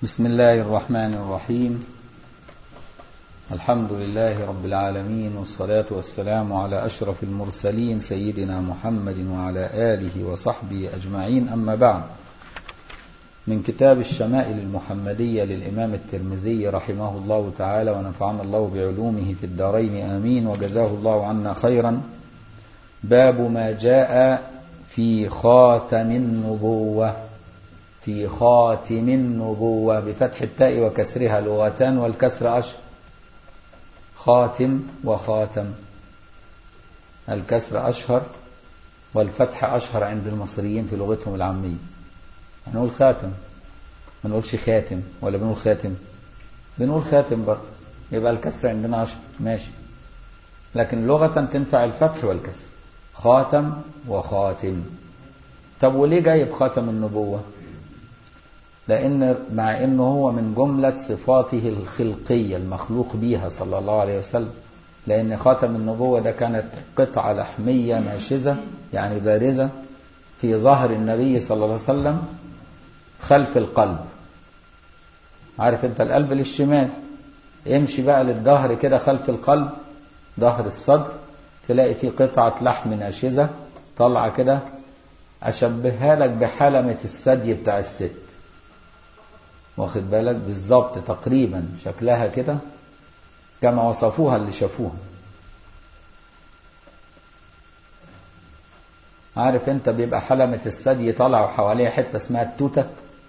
بسم الله الرحمن الرحيم الحمد لله رب العالمين والصلاة والسلام على أشرف المرسلين سيدنا محمد وعلى آله وصحبه أجمعين أما بعد من كتاب الشمائل المحمدية للإمام الترمذي رحمه الله تعالى ونفعنا الله بعلومه في الدارين آمين وجزاه الله عنا خيرا باب ما جاء في خاتم النبوة في خاتم النبوة بفتح التاء وكسرها لغتان والكسر أشهر خاتم وخاتم الكسر أشهر والفتح أشهر عند المصريين في لغتهم العامية هنقول خاتم ما نقولش خاتم ولا بنقول خاتم بنقول خاتم برضه يبقى الكسر عندنا أشهر ماشي لكن لغة تنفع الفتح والكسر خاتم وخاتم طب وليه جايب خاتم النبوة لأن مع أنه هو من جملة صفاته الخلقية المخلوق بيها صلى الله عليه وسلم لأن خاتم النبوة ده كانت قطعة لحمية ناشزة يعني بارزة في ظهر النبي صلى الله عليه وسلم خلف القلب عارف انت القلب للشمال امشي بقى للظهر كده خلف القلب ظهر الصدر تلاقي فيه قطعة لحم ناشزة طالعة كده أشبهها لك بحلمة الثدي بتاع الست واخد بالك بالظبط تقريبا شكلها كده كما وصفوها اللي شافوها عارف انت بيبقى حلمة الثدي طالعة وحواليها حتة اسمها التوتة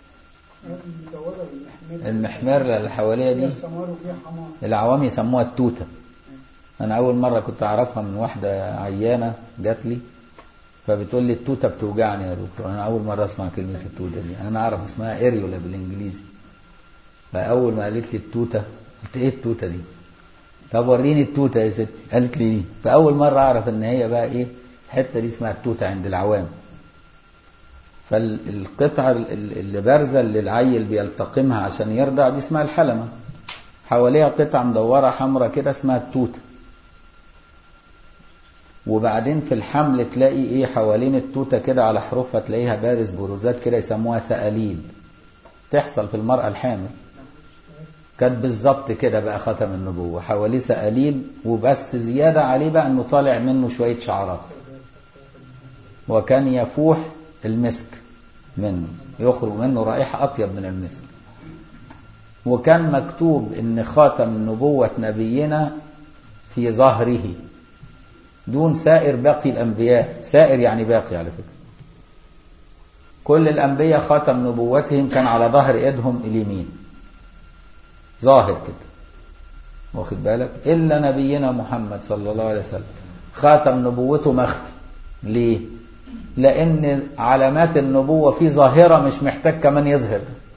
المحمرة اللي حواليها دي العوام يسموها التوتة انا اول مرة كنت اعرفها من واحدة عيانة جات لي فبتقول لي التوتة بتوجعني يا دكتور انا اول مرة اسمع كلمة التوتة دي انا اعرف اسمها اريولا بالانجليزي فاول ما قالت لي التوتة قلت ايه التوتة دي طب وريني التوتة يا ستي قالت لي دي فاول مرة اعرف ان هي بقى ايه الحتة دي اسمها التوتة عند العوام فالقطعة اللي بارزة اللي العيل بيلتقمها عشان يرضع دي اسمها الحلمة حواليها قطعة مدورة حمراء كده اسمها التوتة وبعدين في الحمل تلاقي ايه حوالين التوتة كده على حروفها تلاقيها بارز بروزات كده يسموها ثقاليل تحصل في المرأة الحامل كانت بالظبط كده بقى ختم النبوة حواليه ثقاليل وبس زيادة عليه بقى انه طالع منه شوية شعرات وكان يفوح المسك منه يخرج منه رائحة أطيب من المسك وكان مكتوب ان خاتم نبوة نبينا في ظهره دون سائر باقي الأنبياء سائر يعني باقي على فكرة كل الأنبياء خاتم نبوتهم كان على ظهر إيدهم اليمين ظاهر كده واخد بالك إلا نبينا محمد صلى الله عليه وسلم خاتم نبوته مخفي ليه لأن علامات النبوة في ظاهرة مش محتاج كمان يظهر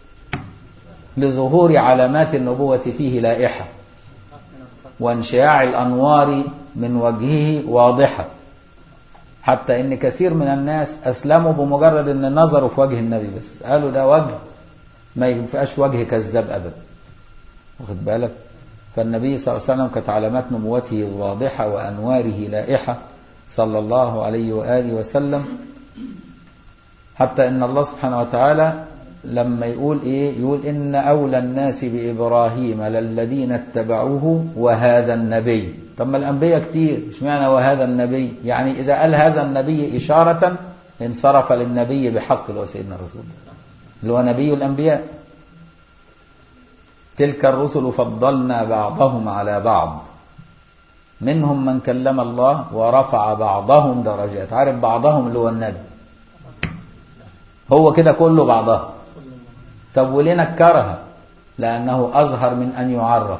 لظهور علامات النبوة فيه لائحة وانشعاع الأنوار من وجهه واضحة حتى ان كثير من الناس اسلموا بمجرد ان نظروا في وجه النبي بس قالوا ده وجه ما ينفعش وجه كذاب ابدا واخد بالك فالنبي صلى الله عليه وسلم كانت علامات نبوته واضحة وانواره لائحة صلى الله عليه وآله وسلم حتى ان الله سبحانه وتعالى لما يقول ايه يقول ان اولى الناس بابراهيم للذين اتبعوه وهذا النبي طب ما الانبياء كتير اشمعنى وهذا النبي يعني اذا قال هذا النبي اشاره انصرف للنبي بحق اللي هو سيدنا الرسول اللي هو نبي الانبياء تلك الرسل فضلنا بعضهم على بعض منهم من كلم الله ورفع بعضهم درجات عارف بعضهم اللي هو النبي هو كده كله بعضها طب وليه نكرها لأنه أظهر من أن يعرف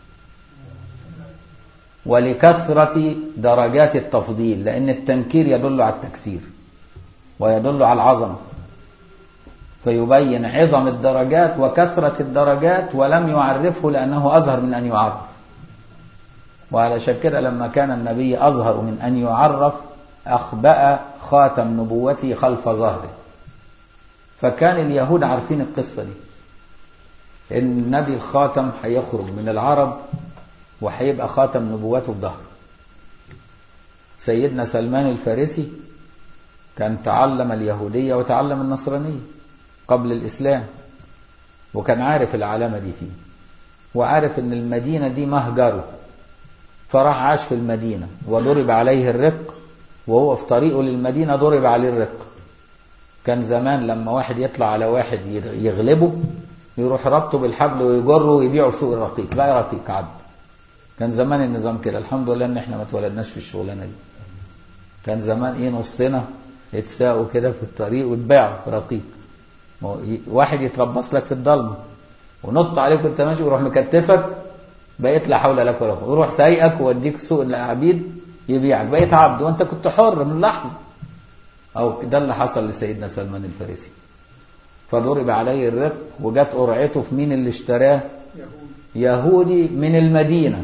ولكثرة درجات التفضيل لأن التنكير يدل على التكسير ويدل على العظمة فيبين عظم الدرجات وكثرة الدرجات ولم يعرفه لأنه أظهر من أن يعرف وعلى كده لما كان النبي أظهر من أن يعرف أخبأ خاتم نبوته خلف ظهره فكان اليهود عارفين القصة دي ان النبي الخاتم هيخرج من العرب وهيبقى خاتم نبوته في ظهره سيدنا سلمان الفارسي كان تعلم اليهودية وتعلم النصرانية قبل الإسلام وكان عارف العلامة دي فيه وعارف ان المدينة دي مهجره فراح عاش في المدينة وضرب عليه الرق وهو في طريقه للمدينة ضرب عليه الرق كان زمان لما واحد يطلع على واحد يغلبه يروح ربطه بالحبل ويجره ويبيعه في سوق الرقيق بقى رقيق عبد كان زمان النظام كده الحمد لله ان احنا ما اتولدناش في الشغلانه دي كان زمان ايه نصنا يتساقوا كده في الطريق وتباعوا رقيق واحد يتربص لك في الضلمه ونط عليك وانت ماشي ويروح مكتفك بقيت لا حول لك ولا قوه ويروح سايقك ويوديك سوق العبيد يبيعك بقيت عبد وانت كنت حر من لحظه او ده اللي حصل لسيدنا سلمان الفارسي فضرب عليه الرق وجت قرعته في مين اللي اشتراه يهودي من المدينة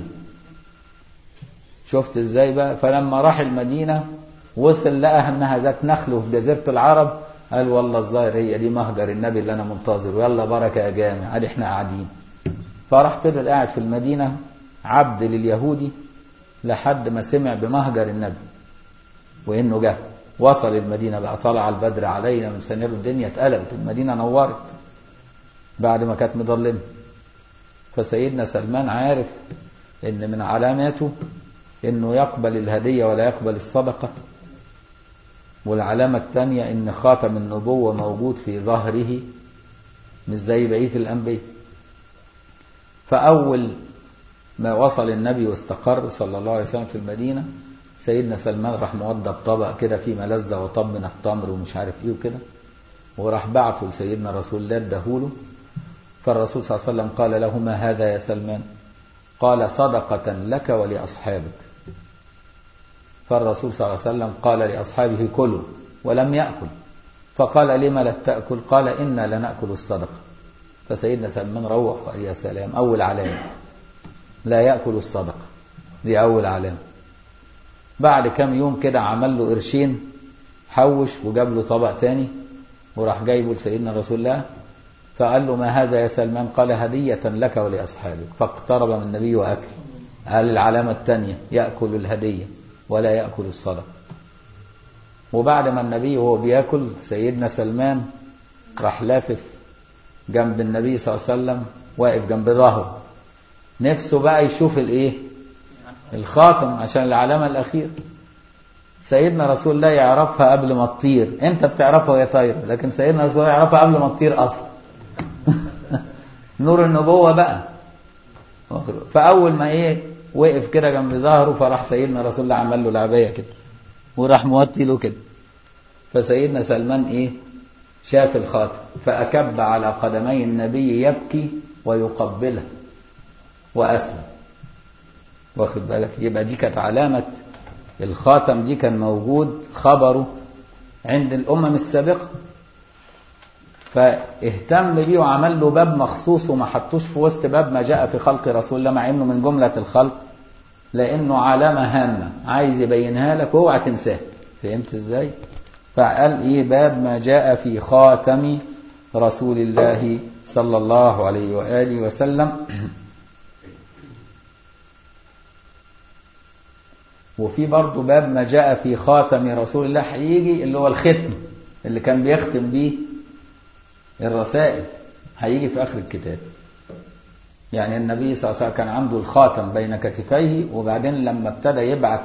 شفت ازاي بقى فلما راح المدينة وصل لقى انها ذات نخل في جزيرة العرب قال والله الظاهر هي دي مهجر النبي اللي انا منتظره يلا بركة يا جامع قال احنا قاعدين فراح فضل قاعد في المدينة عبد لليهودي لحد ما سمع بمهجر النبي وانه جه وصل المدينة بقى طلع البدر علينا من سنير الدنيا اتقلبت المدينة نورت بعد ما كانت مظلمة فسيدنا سلمان عارف ان من علاماته انه يقبل الهدية ولا يقبل الصدقة والعلامة الثانية ان خاتم النبوة موجود في ظهره مش زي بقية الأنبياء فأول ما وصل النبي واستقر صلى الله عليه وسلم في المدينة سيدنا سلمان راح موضب طبق كده فيه ملذة وطب من التمر ومش عارف ايه وكده وراح بعته لسيدنا رسول الله اداهوله فالرسول صلى الله عليه وسلم قال له ما هذا يا سلمان قال صدقة لك ولأصحابك فالرسول صلى الله عليه وسلم قال لأصحابه كلوا ولم يأكل فقال لما لا تأكل قال إنا لنأكل الصدقة فسيدنا سلمان روح وقال يا سلام أول علامة لا يأكل الصدقة دي أول علامة بعد كم يوم كده عمل له قرشين حوش وجاب له طبق تاني وراح جايبه لسيدنا رسول الله فقال له ما هذا يا سلمان قال هدية لك ولأصحابك فاقترب من النبي وأكل قال العلامة الثانية يأكل الهدية ولا يأكل الصدقة وبعد ما النبي وهو بياكل سيدنا سلمان راح لافف جنب النبي صلى الله عليه وسلم واقف جنب ظهره نفسه بقى يشوف الايه الخاتم عشان العلامة الأخيرة سيدنا رسول الله يعرفها قبل ما تطير انت بتعرفها وهي طايرة لكن سيدنا رسول الله يعرفها قبل ما تطير أصلا نور النبوة بقى فأول ما ايه وقف كده جنب ظهره فراح سيدنا رسول الله عمل له العباية كده وراح موطي له كده فسيدنا سلمان ايه شاف الخاتم فأكب على قدمي النبي يبكي ويقبله وأسلم واخد بالك يبقى دي كانت علامة الخاتم دي كان موجود خبره عند الأمم السابقة فاهتم بيه وعمل له باب مخصوص وما حطوش في وسط باب ما جاء في خلق رسول الله مع انه من جملة الخلق لانه علامة هامة عايز يبينها لك واوعى تنساها فهمت ازاي؟ فقال ايه باب ما جاء في خاتم رسول الله صلى الله عليه وآله وسلم وفي برضه باب ما جاء في خاتم رسول الله هيجي اللي هو الختم اللي كان بيختم بيه الرسائل هيجي في آخر الكتاب يعني النبي صلى الله عليه وسلم كان عنده الخاتم بين كتفيه وبعدين لما ابتدى يبعث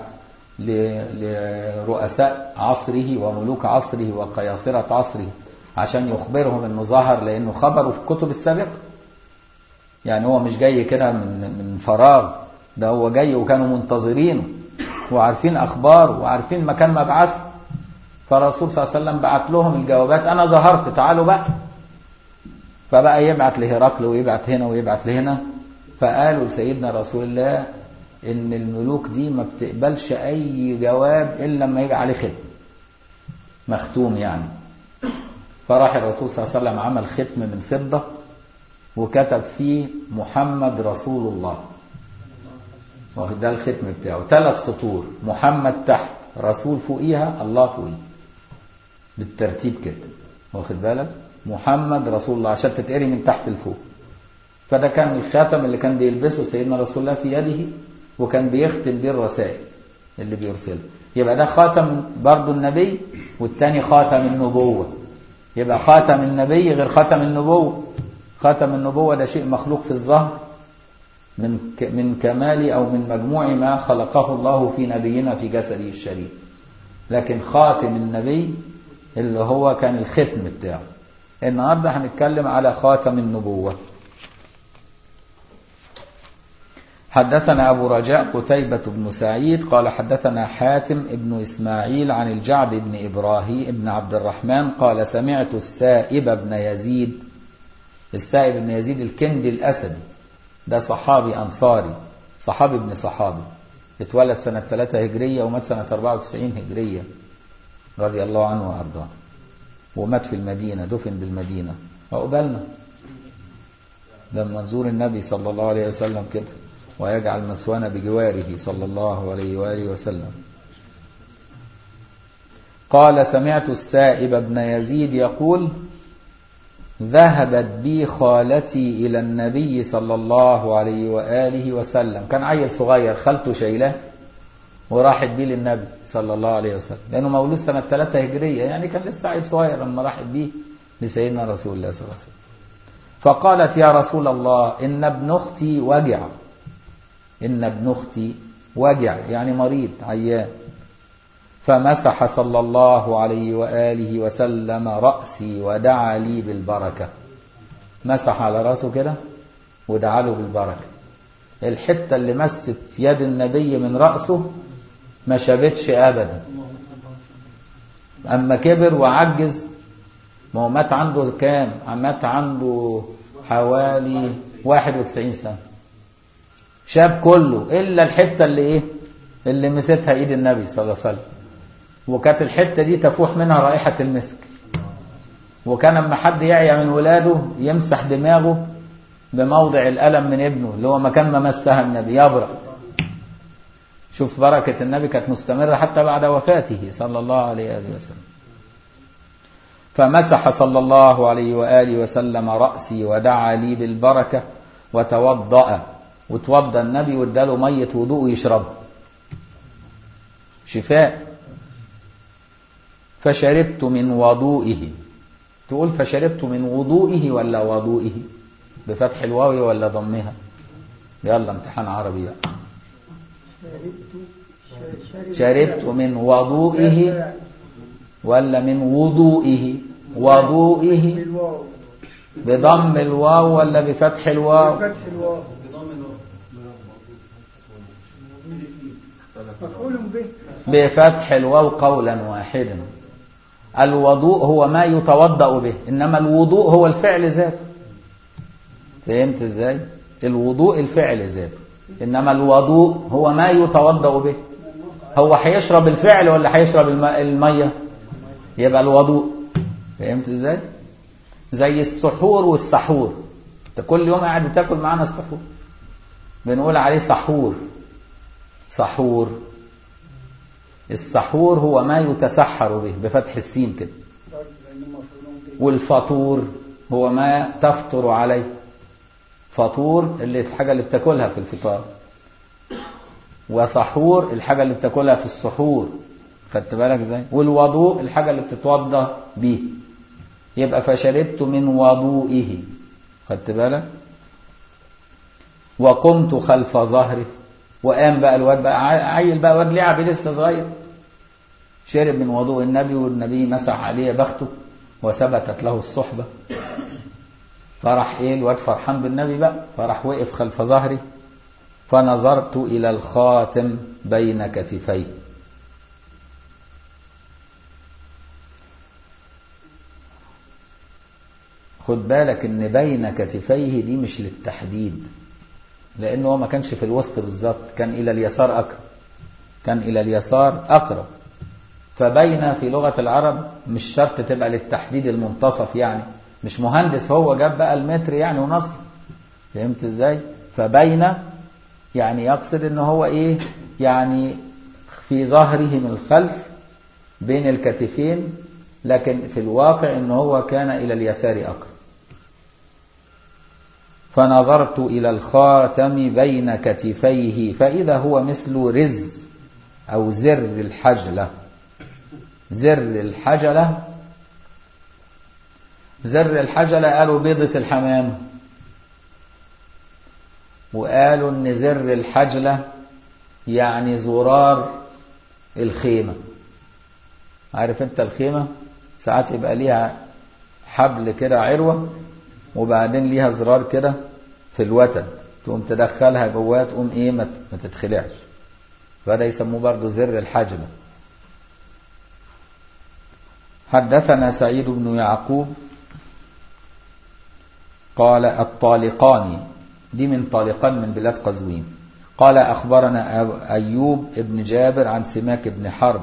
لرؤساء عصره وملوك عصره وقياصرة عصره عشان يخبرهم انه ظهر لانه خبره في الكتب السابقة يعني هو مش جاي كده من من فراغ ده هو جاي وكانوا منتظرينه وعارفين اخباره وعارفين مكان مبعثه فالرسول صلى الله عليه وسلم بعت لهم الجوابات انا ظهرت تعالوا بقى فبقى يبعت لهرقل ويبعت هنا ويبعت لهنا فقالوا لسيدنا رسول الله ان الملوك دي ما بتقبلش اي جواب الا لما يبقى عليه ختم مختوم يعني فراح الرسول صلى الله عليه وسلم عمل ختم من فضة وكتب فيه محمد رسول الله واخد ده الختم بتاعه ثلاث سطور محمد تحت رسول فوقيها الله فوقيه بالترتيب كده واخد بالك محمد رسول الله عشان تتقري من تحت لفوق فده كان الخاتم اللي كان بيلبسه سيدنا رسول الله في يده وكان بيختم بيه الرسائل اللي بيرسلها يبقى ده خاتم برضو النبي والتاني خاتم النبوة يبقى خاتم النبي غير خاتم النبوة خاتم النبوة ده شيء مخلوق في الظهر من من كمال أو من مجموع ما خلقه الله في نبينا في جسده الشريف لكن خاتم النبي اللي هو كان الختم بتاعه النهاردة هنتكلم على خاتم النبوة حدثنا أبو رجاء قتيبة بن سعيد قال حدثنا حاتم بن إسماعيل عن الجعد بن إبراهيم بن عبد الرحمن قال سمعت السائب بن يزيد السائب بن يزيد الكندي الأسدي ده صحابي أنصاري صحابي ابن صحابي اتولد سنة 3 هجرية ومات سنة 94 هجرية رضي الله عنه وأرضاه ومات في المدينة دفن بالمدينة عقبالنا لما نزور النبي صلى الله عليه وسلم كده ويجعل مثوانا بجواره صلى الله عليه وآله وسلم قال سمعت السائب بن يزيد يقول ذهبت بي خالتي إلى النبي صلى الله عليه وآله وسلم كان عيل صغير خالته شايلاه وراحت بيه للنبي صلى الله عليه وسلم لأنه مولود سنة 3 هجرية يعني كان لسه عيل صغير لما راحت بيه لسيدنا رسول الله صلى الله عليه وسلم فقالت يا رسول الله إن ابن أختي وجع إن ابن أختي وجع يعني مريض عيان فمسح صلى الله عليه وآله وسلم رأسي ودعا لي بالبركة مسح على رأسه كده ودعا له بالبركة الحتة اللي مست يد النبي من رأسه ما شابتش أبدا أما كبر وعجز ما هو مات عنده كام مات عنده حوالي 91 سنة شاب كله إلا الحتة اللي إيه اللي مستها إيد النبي صلى الله عليه وسلم وكانت الحتة دي تفوح منها رائحة المسك وكان لما حد يعيا من ولاده يمسح دماغه بموضع الألم من ابنه اللي هو مكان ما مسها النبي يبرأ شوف بركة النبي كانت مستمرة حتى بعد وفاته صلى الله عليه وآله وسلم فمسح صلى الله عليه وآله وسلم رأسي ودعا لي بالبركة وتوضأ وتوضى النبي واداله مية وضوء يشربها شفاء فشربت من وضوئه تقول فشربت من وضوئه ولا وضوئه بفتح الواو ولا ضمها يلا امتحان عربي بقى شربت من وضوئه ولا من وضوئه وضوئه بضم الواو ولا بفتح الواو بفتح الواو مفعول به بفتح الواو قولا واحدا الوضوء هو ما يتوضأ به إنما الوضوء هو الفعل ذاته فهمت ازاي الوضوء الفعل ذاته إنما الوضوء هو ما يتوضأ به هو هيشرب الفعل ولا هيشرب الم- المية يبقى الوضوء فهمت ازاي زي السحور والسحور انت كل يوم قاعد بتاكل معانا السحور بنقول عليه سحور سحور السحور هو ما يتسحر به بفتح السين كده والفطور هو ما تفطر عليه فطور اللي الحاجة اللي بتاكلها في الفطار وسحور الحاجة اللي بتاكلها في السحور خدت بالك ازاي والوضوء الحاجة اللي بتتوضى بيه يبقى فشربت من وضوئه خدت بالك وقمت خلف ظهره وقام بقى الواد بقى عي- عيل بقى واد لعبي لسه صغير شرب من وضوء النبي والنبي مسح عليه بخته وثبتت له الصحبة فراح ايه الواد فرحان بالنبي بقى فراح وقف خلف ظهري فنظرت إلى الخاتم بين كتفيه خد بالك ان بين كتفيه دي مش للتحديد لانه هو ما كانش في الوسط بالظبط كان الى اليسار اقرب كان الى اليسار اقرب فبين في لغة العرب مش شرط تبقى للتحديد المنتصف يعني مش مهندس هو جاب بقى المتر يعني ونص فهمت ازاي فبين يعني يقصد ان هو ايه يعني في ظهره من الخلف بين الكتفين لكن في الواقع ان هو كان الى اليسار اقرب فنظرت الى الخاتم بين كتفيه فاذا هو مثل رز او زر الحجله زر الحجله زر الحجله قالوا بيضه الحمام وقالوا ان زر الحجلة يعني زرار الخيمة عارف انت الخيمة ساعات يبقى ليها حبل كده عروة وبعدين ليها زرار كده في الوتد تقوم تدخلها جواه تقوم ايه ما تتخلعش فده يسموه برضه زر الحجلة حدثنا سعيد بن يعقوب قال الطالقاني دي من طالقان من بلاد قزوين قال أخبرنا أيوب ابن جابر عن سماك بن حرب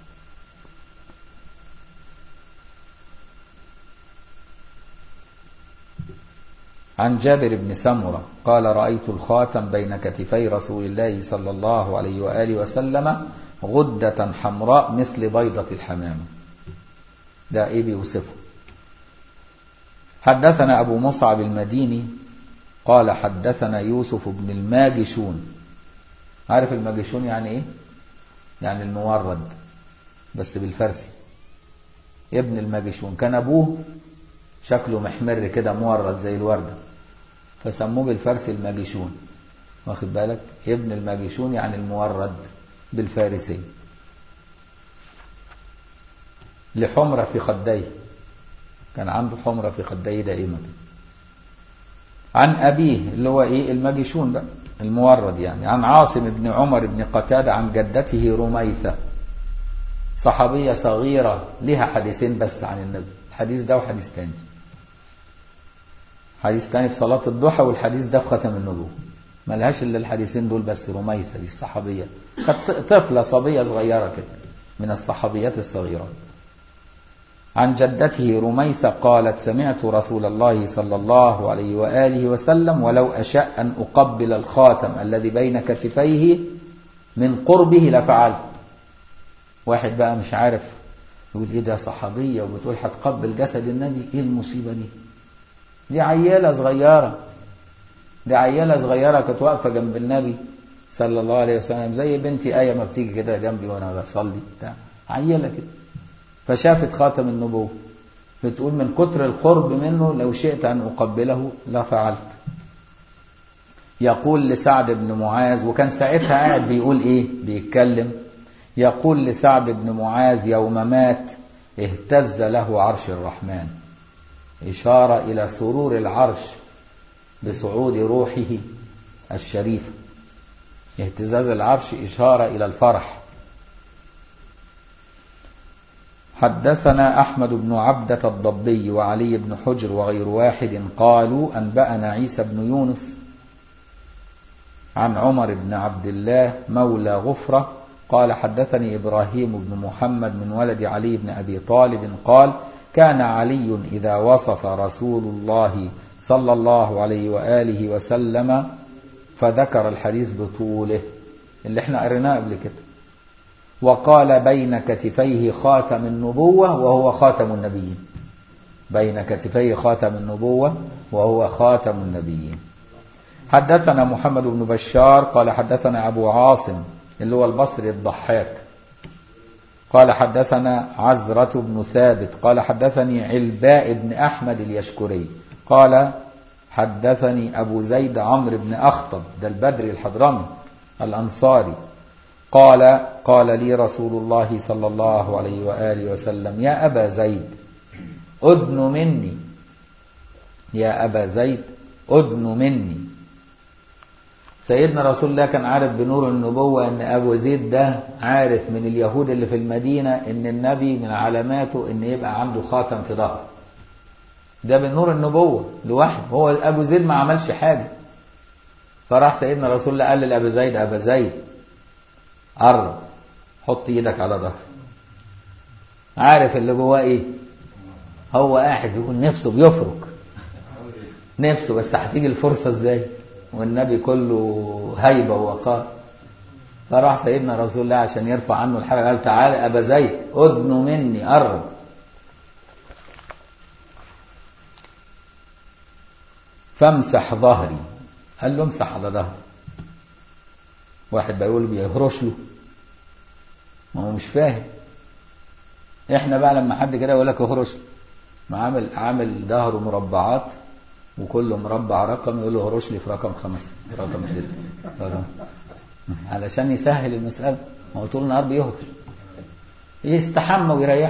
عن جابر بن سمرة قال رأيت الخاتم بين كتفي رسول الله صلى الله عليه وآله وسلم غدة حمراء مثل بيضة الحمامة ده ايه بيوصفه حدثنا أبو مصعب المديني قال حدثنا يوسف بن الماجشون عارف الماجشون يعني ايه يعني المورد بس بالفارسي ابن الماجشون كان ابوه شكله محمر كده مورد زي الوردة فسموه بالفارسي الماجشون واخد بالك ابن الماجشون يعني المورد بالفارسي لحمرة في خديه كان عنده حمرة في خديه دائما عن أبيه اللي هو إيه الماجشون بقى المورد يعني عن عاصم بن عمر بن قتادة عن جدته رميثة صحابية صغيرة لها حديثين بس عن النبي الحديث ده وحديث تاني حديث تاني في صلاة الضحى والحديث ده في ختم النبوة ملهاش إلا الحديثين دول بس رميثة دي الصحابية كانت طفلة صبية صغيرة كده من الصحابيات الصغيرات عن جدته رميثة قالت سمعت رسول الله صلى الله عليه وآله وسلم ولو أشاء أن أقبل الخاتم الذي بين كتفيه من قربه لفعلت واحد بقى مش عارف يقول ايه ده صحابية وبتقول هتقبل جسد النبي ايه المصيبة دي دي عيالة صغيرة دي عيالة صغيرة كانت واقفة جنب النبي صلى الله عليه وسلم زي بنتي آية ما بتيجي كده جنبي وانا بصلي بتاع عيالة كده فشافت خاتم النبوة بتقول من كتر القرب منه لو شئت أن أقبله لفعلت يقول لسعد بن معاذ وكان ساعتها قاعد بيقول إيه بيتكلم يقول لسعد بن معاذ يوم مات اهتز له عرش الرحمن إشارة إلى سرور العرش بصعود روحه الشريفة اهتزاز العرش إشارة إلى الفرح حدثنا أحمد بن عبدة الضبي وعلي بن حجر وغير واحد قالوا أنبأنا عيسى بن يونس عن عمر بن عبد الله مولى غفرة قال حدثني إبراهيم بن محمد من ولد علي بن أبي طالب قال كان علي إذا وصف رسول الله صلى الله عليه وآله وسلم فذكر الحديث بطوله اللي احنا قريناه قبل كده وقال بين كتفيه خاتم النبوة وهو خاتم النبيين بين كتفيه خاتم النبوة وهو خاتم النبيين حدثنا محمد بن بشار قال حدثنا أبو عاصم اللي هو البصري الضحاك قال حدثنا عزرة بن ثابت قال حدثني علباء بن أحمد اليشكري قال حدثني أبو زيد عمرو بن أخطب ده البدري الحضرمي الأنصاري قال قال لي رسول الله صلى الله عليه وآله وسلم يا أبا زيد أدن مني يا أبا زيد أدن مني سيدنا رسول الله كان عارف بنور النبوة ان ابو زيد ده عارف من اليهود اللي في المدينة ان النبي من علاماته ان يبقى عنده خاتم في ظهره ده بنور النبوة لوحده هو ابو زيد ما عملش حاجة فراح سيدنا رسول الله قال لابي زيد ابا زيد قرب حط ايدك على ظهره عارف اللي جواه ايه هو قاعد يقول نفسه بيفرك نفسه بس هتيجي الفرصة ازاي والنبي كله هيبة ووقار فراح سيدنا رسول الله عشان يرفع عنه الحرج قال تعالى أبا زيد أدن مني قرب فامسح ظهري قال له امسح على ظهري واحد بيقول بيهرش له ما هو مش فاهم احنا بقى لما حد كده يقول لك اهرش ما عامل عامل ظهره مربعات وكله مربع رقم يقول له هرش لي في رقم خمسة رقم ستة رقم علشان يسهل المسألة ما هو طول النهار بيهرش يستحمى ويريح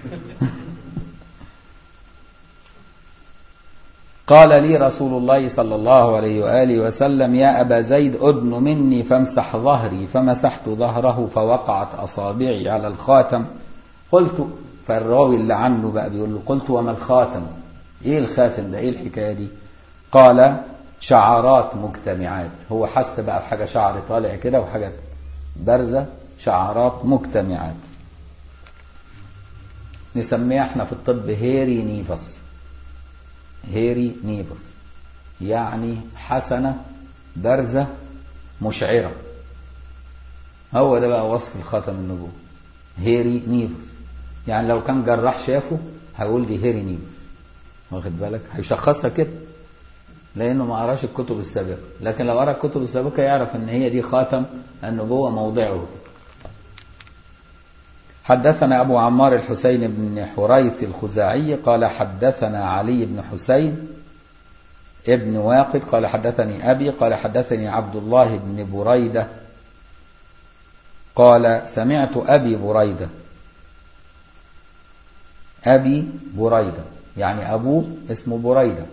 قال لي رسول الله صلى الله عليه وآله وسلم يا أبا زيد أدن مني فامسح ظهري فمسحت ظهره فوقعت أصابعي على الخاتم قلت فالراوي اللي عنه بقى بيقول له قلت وما الخاتم ايه الخاتم ده ايه الحكاية دي قال شعرات مجتمعات هو حس بقى بحاجة شعر طالع كده وحاجة بارزة شعرات مجتمعات نسميها احنا في الطب هيري نيفس هيري نيفس يعني حسنة بارزة مشعرة هو ده بقى وصف الخاتم النبوة هيري نيفس يعني لو كان جراح شافه هيقول دي هيري نيفس واخد بالك هيشخصها كده لانه ما قراش الكتب السابقه لكن لو قرا الكتب السابقه يعرف ان هي دي خاتم النبوه موضعه حدثنا أبو عمار الحسين بن حريث الخزاعي قال حدثنا علي بن حسين ابن واقد قال حدثني أبي قال حدثني عبد الله بن بريدة قال سمعت أبي بريدة أبي بريدة يعني أبوه اسمه بريدة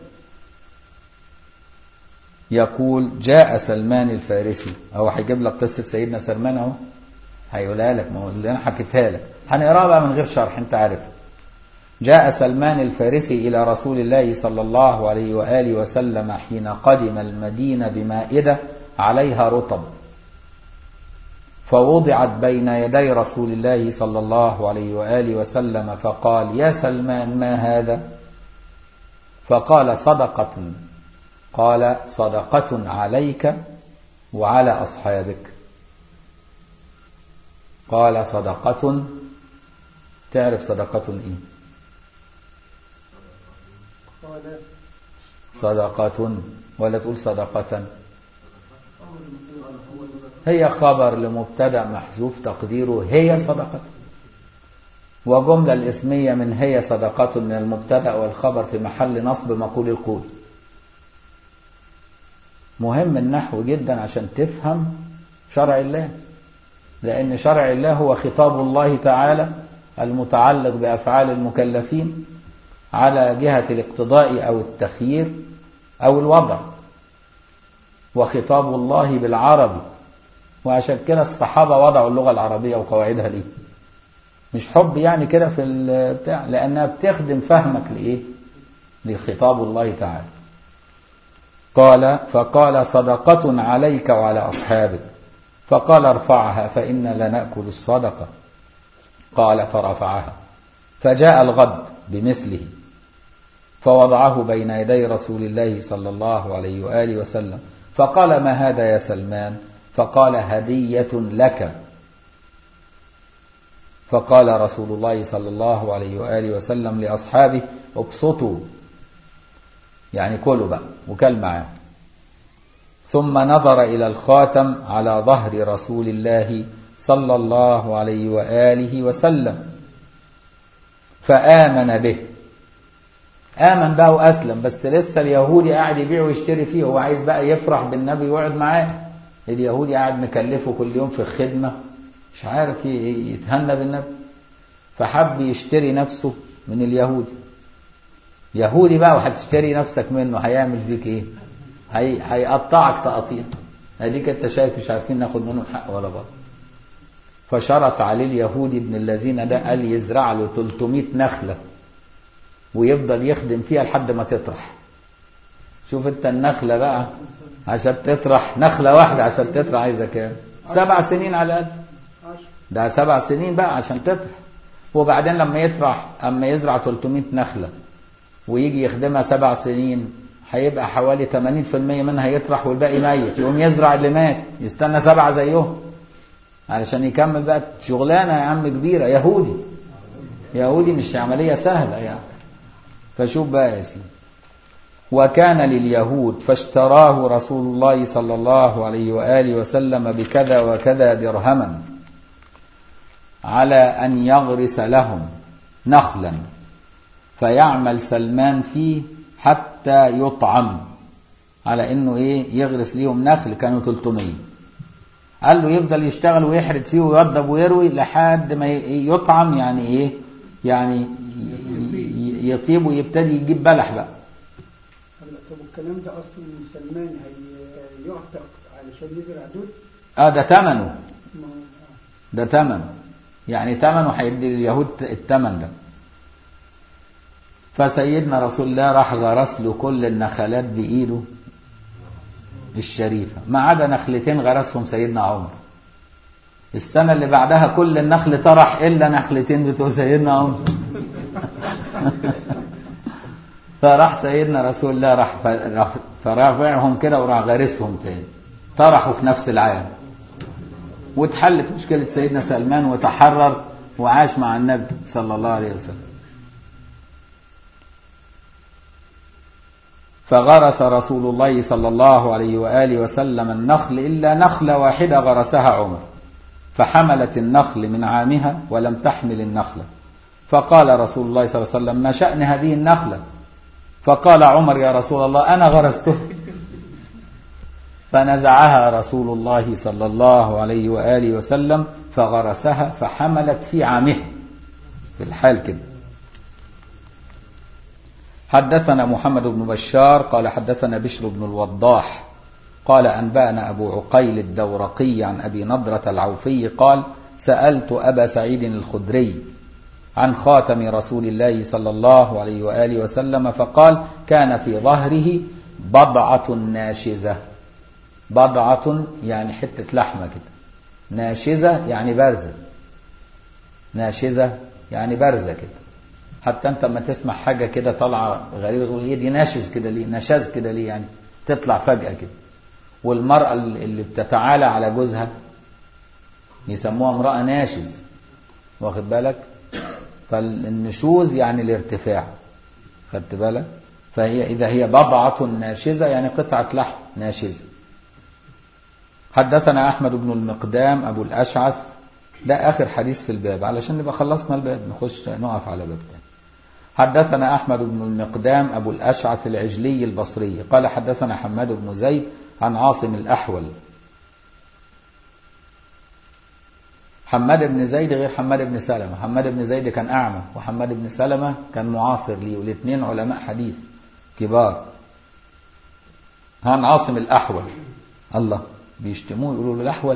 يقول جاء سلمان الفارسي أو هيجيب لك قصة سيدنا سلمان أهو هيقولها لك ما هو اللي انا حكيتها لك هنقراها بقى من غير شرح انت عارف جاء سلمان الفارسي الى رسول الله صلى الله عليه واله وسلم حين قدم المدينه بمائده عليها رطب فوضعت بين يدي رسول الله صلى الله عليه واله وسلم فقال يا سلمان ما هذا فقال صدقه قال صدقه عليك وعلى اصحابك قال صدقة تعرف صدقة ايه صدقة ولا تقول صدقة هي خبر لمبتدا محذوف تقديره هي صدقة وجملة الاسمية من هي صدقة من المبتدا والخبر في محل نصب مقول القول مهم النحو جدا عشان تفهم شرع الله لأن شرع الله هو خطاب الله تعالى المتعلق بأفعال المكلفين على جهة الاقتضاء أو التخيير أو الوضع وخطاب الله بالعربي وعشان كده الصحابة وضعوا اللغة العربية وقواعدها ليه مش حب يعني كده في البتاع لأنها بتخدم فهمك لإيه لخطاب الله تعالى قال فقال صدقة عليك وعلى أصحابك فقال ارفعها فإنا لنأكل الصدقة قال فرفعها فجاء الغد بمثله فوضعه بين يدي رسول الله صلى الله عليه وآله وسلم فقال ما هذا يا سلمان فقال هدية لك فقال رسول الله صلى الله عليه وآله وسلم لأصحابه ابسطوا يعني كلوا بقى وكل معاه ثم نظر إلى الخاتم على ظهر رسول الله صلى الله عليه وآله وسلم فآمن به آمن بقى وأسلم بس لسه اليهودي قاعد يبيع ويشتري فيه هو عايز بقى يفرح بالنبي ويقعد معاه اليهودي قاعد مكلفه كل يوم في الخدمة مش عارف يتهنى بالنبي فحب يشتري نفسه من اليهودي يهودي بقى وهتشتري نفسك منه هيعمل فيك ايه هي هيقطعك تقطيع اديك انت شايف مش عارفين ناخد منه حق ولا باطل فشرط عليه اليهودي ابن الذين ده قال يزرع له 300 نخله ويفضل يخدم فيها لحد ما تطرح شوف انت النخله بقى عشان تطرح نخله واحده عشان تطرح عايزه كام سبع سنين على الاقل ده سبع سنين بقى عشان تطرح وبعدين لما يطرح اما يزرع 300 نخله ويجي يخدمها سبع سنين هيبقى حوالي 80% منها يطرح والباقي ميت يقوم يزرع اللي مات يستنى سبعة زيهم علشان يكمل بقى شغلانة يا عم كبيرة يهودي يهودي مش عملية سهلة يعني فشوف بقى يا سيدي وكان لليهود فاشتراه رسول الله صلى الله عليه وآله وسلم بكذا وكذا درهما على أن يغرس لهم نخلا فيعمل سلمان فيه حتى يطعم على انه ايه يغرس ليهم نخل كانوا 300 قال له يفضل يشتغل ويحرد فيه ويوضب ويروي لحد ما يطعم يعني ايه يعني يطيب ويبتدي يجيب بلح بقى طب الكلام ده اصلا سلمان هيعتق علشان يزرع دول اه ده ثمنه ما هو- ده ثمنه يعني ثمنه هيدي اليهود الثمن ده فسيدنا رسول الله راح غرس له كل النخلات بايده الشريفه ما عدا نخلتين غرسهم سيدنا عمر السنه اللي بعدها كل النخل طرح الا نخلتين بتوع سيدنا عمر فراح سيدنا رسول الله راح ف- راح- فرافعهم كده وراح غارسهم تاني طرحوا في نفس العام واتحلت مشكلة سيدنا سلمان وتحرر وعاش مع النبي صلى الله عليه وسلم فغرس رسول الله صلى الله عليه وآله وسلم النخل إلا نخلة واحدة غرسها عمر فحملت النخل من عامها ولم تحمل النخلة فقال رسول الله صلى الله عليه وسلم ما شأن هذه النخلة فقال عمر يا رسول الله أنا غرستها فنزعها رسول الله صلى الله عليه وآله وسلم فغرسها فحملت في عامها في الحال كده حدثنا محمد بن بشار قال حدثنا بشر بن الوضاح قال أنبأنا أبو عقيل الدورقي عن أبي نضرة العوفي قال سألت أبا سعيد الخدري عن خاتم رسول الله صلى الله عليه وآله وسلم فقال كان في ظهره بضعة ناشزة بضعة يعني حتة لحمة كده ناشزة يعني بارزة ناشزة يعني بارزة كده حتى انت لما تسمع حاجة كده طالعة غريبة تقول ايه دي ناشز كده ليه نشاز كده ليه يعني تطلع فجأة كده والمرأة اللي بتتعالى على جوزها يسموها امرأة ناشز واخد بالك فالنشوز يعني الارتفاع خدت بالك فهي إذا هي بضعة ناشزة يعني قطعة لحم ناشزة حدثنا أحمد بن المقدام أبو الأشعث ده آخر حديث في الباب علشان نبقى خلصنا الباب نخش نقف على باب تاني حدثنا أحمد بن المقدام أبو الأشعث العجلي البصري قال حدثنا حماد بن زيد عن عاصم الأحول حماد بن زيد غير حماد بن سلمة حماد بن زيد كان أعمى وحماد بن سلمة كان معاصر ليه والاثنين علماء حديث كبار عن عاصم الأحول الله بيشتموه يقولوا له الأحول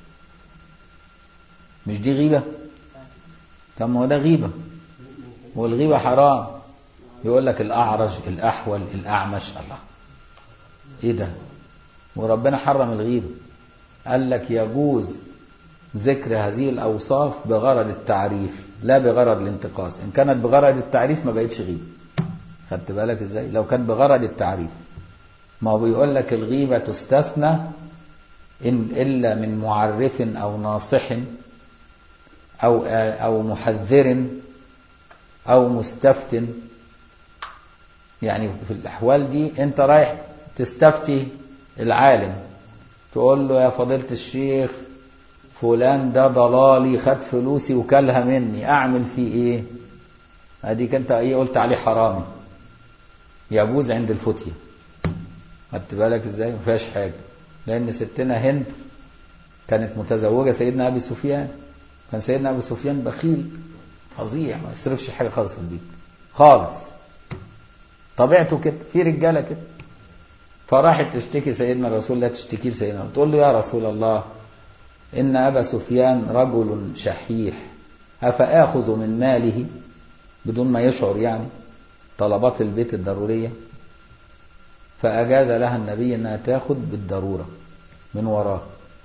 مش دي غيبة طب ما هو ده غيبة والغيبة حرام يقول لك الأعرج الأحول الأعمش الله إيه ده وربنا حرم الغيبة قال لك يجوز ذكر هذه الأوصاف بغرض التعريف لا بغرض الانتقاص إن كانت بغرض التعريف ما بقتش غيبة خدت بالك إزاي لو كانت بغرض التعريف ما هو بيقول لك الغيبة تستثنى إن إلا من معرف أو ناصح أو أو محذر أو مستفت يعني في الأحوال دي أنت رايح تستفتي العالم تقول له يا فضيلة الشيخ فلان ده ضلالي خد فلوسي وكلها مني أعمل فيه إيه أديك أنت إيه قلت عليه حرامي يجوز عند الفتية خدت بالك إزاي ما فيهاش حاجة لأن ستنا هند كانت متزوجة سيدنا أبي سفيان كان سيدنا أبو سفيان بخيل فظيع ما يصرفش حاجة خالص في البيت خالص طبيعته كده في رجالة كده فراحت تشتكي سيدنا الرسول لا تشتكي لسيدنا تقول له يا رسول الله إن أبا سفيان رجل شحيح أفآخذ من ماله بدون ما يشعر يعني طلبات البيت الضرورية فأجاز لها النبي أنها تاخد بالضرورة من وراه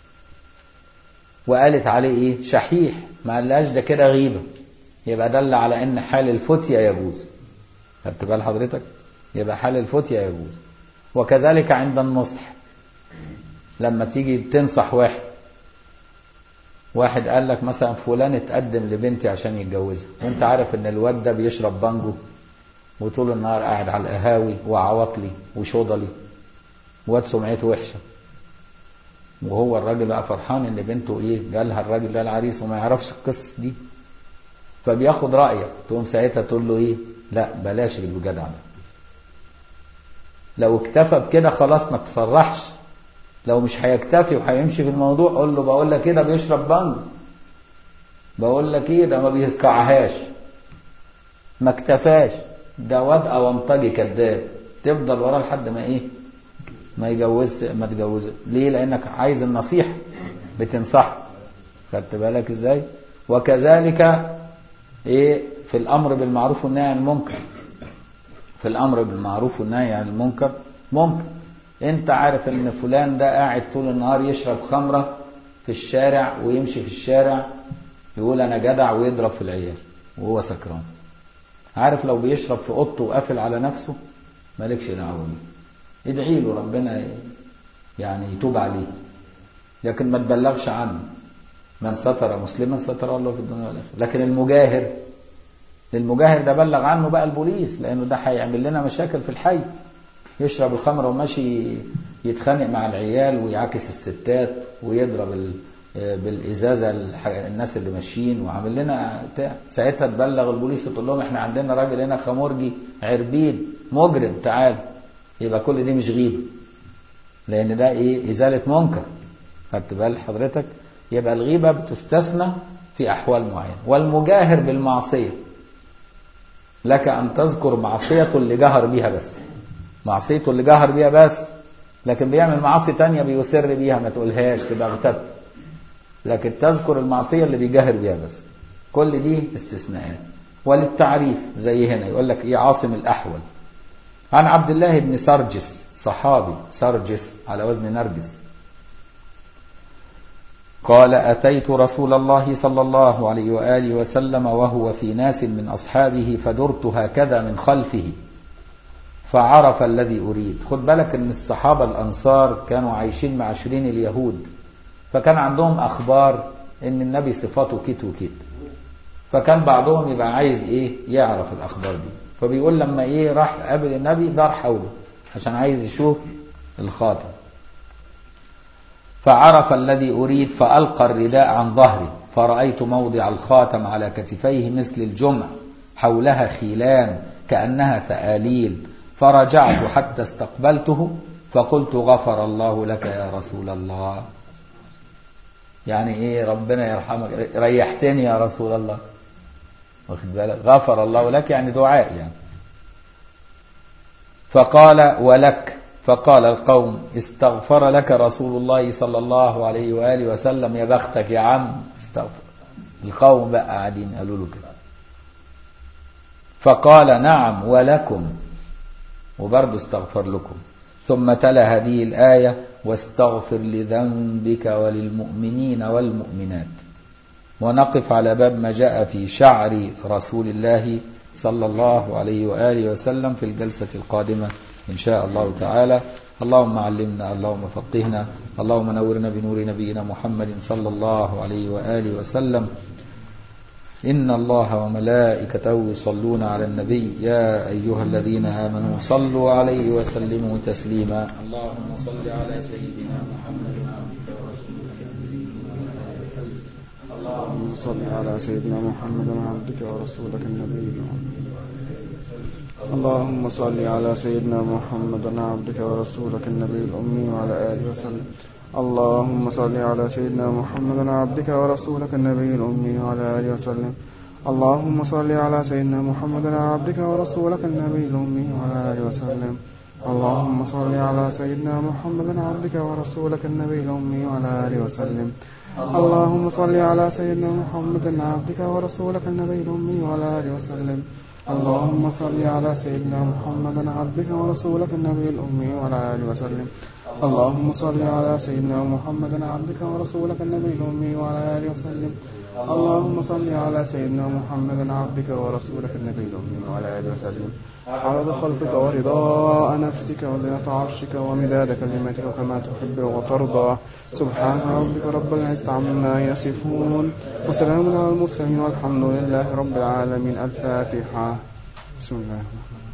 وقالت عليه ايه شحيح ما قالهاش ده كده غيبه يبقى دل على ان حال الفتية يجوز خدت بال حضرتك يبقى حال الفتية يجوز وكذلك عند النصح لما تيجي تنصح واحد واحد قال لك مثلا فلان اتقدم لبنتي عشان يتجوزها وانت عارف ان الواد ده بيشرب بانجو وطول النهار قاعد على القهاوي وعواطلي وشوضلي واد سمعته وحشه وهو الراجل بقى فرحان ان بنته ايه جالها الراجل ده العريس وما يعرفش القصص دي فبياخد رايك تقوم ساعتها تقول له ايه لا بلاش الجدع ده لو اكتفى بكده خلاص ما تصرحش لو مش هيكتفي وهيمشي في الموضوع قول له بقول لك ايه ده بيشرب بنج بقول لك ايه ده ما بيركعهاش ما اكتفاش ده واد اونطجي كذاب تفضل وراه لحد ما ايه ما يجوز ما تجوزه ليه لانك عايز النصيحه بتنصح خدت بالك ازاي وكذلك ايه في الامر بالمعروف والنهي عن المنكر في الامر بالمعروف والنهي عن المنكر ممكن انت عارف ان فلان ده قاعد طول النهار يشرب خمره في الشارع ويمشي في الشارع يقول انا جدع ويضرب في العيال وهو سكران عارف لو بيشرب في اوضته وقافل على نفسه مالكش دعوه بيه ادعي له ربنا يعني يتوب عليه لكن ما تبلغش عنه من ستر مسلما ستر الله في الدنيا والاخره لكن المجاهر المجاهر ده بلغ عنه بقى البوليس لانه ده هيعمل لنا مشاكل في الحي يشرب الخمر وماشي يتخانق مع العيال ويعاكس الستات ويضرب ال... بالازازه الناس اللي ماشيين وعامل لنا بتاع ساعتها تبلغ البوليس تقول لهم احنا عندنا راجل هنا خمرجي عربيد مجرم تعال يبقى كل دي مش غيبه لان ده ايه ازاله منكر خدت بال حضرتك يبقى الغيبه بتستثنى في احوال معينه والمجاهر بالمعصيه لك ان تذكر معصيته اللي جهر بيها بس معصيته اللي جهر بيها بس لكن بيعمل معاصي تانية بيسر بيها ما تقولهاش تبقى اغتبت لكن تذكر المعصية اللي بيجاهر بيها بس كل دي استثناءات وللتعريف زي هنا يقول لك ايه عاصم الأحول عن عبد الله بن سرجس صحابي سرجس على وزن نرجس قال أتيت رسول الله صلى الله عليه وآله وسلم وهو في ناس من أصحابه فدرت هكذا من خلفه فعرف الذي أريد خد بالك أن الصحابة الأنصار كانوا عايشين مع عشرين اليهود فكان عندهم أخبار أن النبي صفاته كيت وكيت فكان بعضهم يبقى عايز إيه يعرف الأخبار دي فبيقول لما إيه راح قابل النبي دار حوله عشان عايز يشوف الخاتم فعرف الذي أريد فألقى الرداء عن ظهري فرأيت موضع الخاتم على كتفيه مثل الجمع حولها خيلان كأنها ثآليل فرجعت حتى استقبلته فقلت غفر الله لك يا رسول الله يعني ايه ربنا يرحمك ريحتني يا رسول الله واخد بالك غفر الله لك يعني دعاء يعني فقال ولك فقال القوم استغفر لك رسول الله صلى الله عليه وآله وسلم يا بختك يا عم استغفر القوم بقى قاعدين قالوا له كده فقال نعم ولكم وبرضه استغفر لكم ثم تلا هذه الآية واستغفر لذنبك وللمؤمنين والمؤمنات ونقف على باب ما جاء في شعر رسول الله صلى الله عليه وآله وسلم في الجلسة القادمة إن شاء الله تعالى اللهم علمنا اللهم فقهنا اللهم نورنا بنور نبينا محمد صلى الله عليه وآله وسلم إن الله وملائكته يصلون على النبي يا أيها الذين آمنوا صلوا عليه وسلموا تسليما اللهم صل على سيدنا محمد عبدك ورسولك اللهم صل على سيدنا محمد عبدك ورسولك النبي الأمي اللهم صل على سيدنا محمد عبدك ورسولك النبي الأمي وعلى آله وسلم اللهم صل على سيدنا محمد عبدك ورسولك النبي الأمي وعلى آله وسلم اللهم صل على سيدنا محمد عبدك ورسولك النبي الأمي وعلى آله وسلم اللهم صل على سيدنا محمد عبدك ورسولك النبي الأمي وعلى آله وسلم اللهم صل على سيدنا محمد عبدك ورسولك النبي الأمي وعلى آله وسلم اللهم صل على سيدنا محمد عبدك ورسولك النبي الأمي وعلى آله وسلم اللهم صل على سيدنا محمد عبدك ورسولك النبي الأمي وعلى آله وسلم اللهم صل على سيدنا محمد عبدك ورسولك النبي الأمي وعلى آله وسلم عدد خلقك ورضاء نفسك وزنة عرشك ومداد كلماتك كما تحب وترضى سبحان ربك رب العزة عما يصفون وسلام على المرسلين والحمد لله رب العالمين الفاتحة بسم الله الرحمن الرحيم